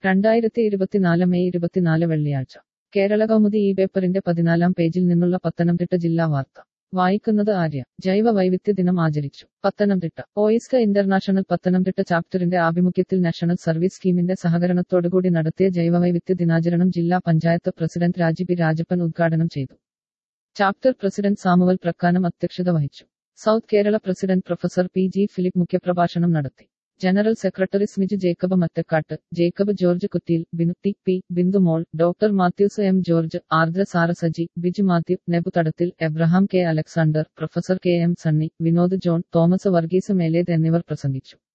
രണ്ടായിരത്തി ഇരുപത്തിനാല് മെയ് ഇരുപത്തിനാല് വെള്ളിയാഴ്ച കേരള കൗമുദി ഈ പേപ്പറിന്റെ പതിനാലാം പേജിൽ നിന്നുള്ള പത്തനംതിട്ട ജില്ലാ വാർത്ത വായിക്കുന്നത് ആര്യ ജൈവ വൈവിധ്യ ദിനം ആചരിച്ചു പത്തനംതിട്ട ഓയിസ്ക ഇന്റർനാഷണൽ പത്തനംതിട്ട ചാപ്റ്ററിന്റെ ആഭിമുഖ്യത്തിൽ നാഷണൽ സർവീസ് സ്കീമിന്റെ സഹകരണത്തോടുകൂടി നടത്തിയ ജൈവവൈവിധ്യ ദിനാചരണം ജില്ലാ പഞ്ചായത്ത് പ്രസിഡന്റ് രാജി പി രാജപ്പൻ ഉദ്ഘാടനം ചെയ്തു ചാപ്റ്റർ പ്രസിഡന്റ് സാമുവൽ പ്രക്കാനം അധ്യക്ഷത വഹിച്ചു South Kerala president professor P G Philip മുഖ്യപ്രഭാഷണം നടത്തി general secretary Smij Jacob Mattakkattu Jacob George Kuttiyil Binu T P Bindumol doctor Mathews M George Ardra Sara Saji Biju Mathew Nebu Thadathil Abraham K Alexander professor K M Sunny Vinod John Thomas Varghese Melethu എന്നിവർ പ്രസംഗിച്ചു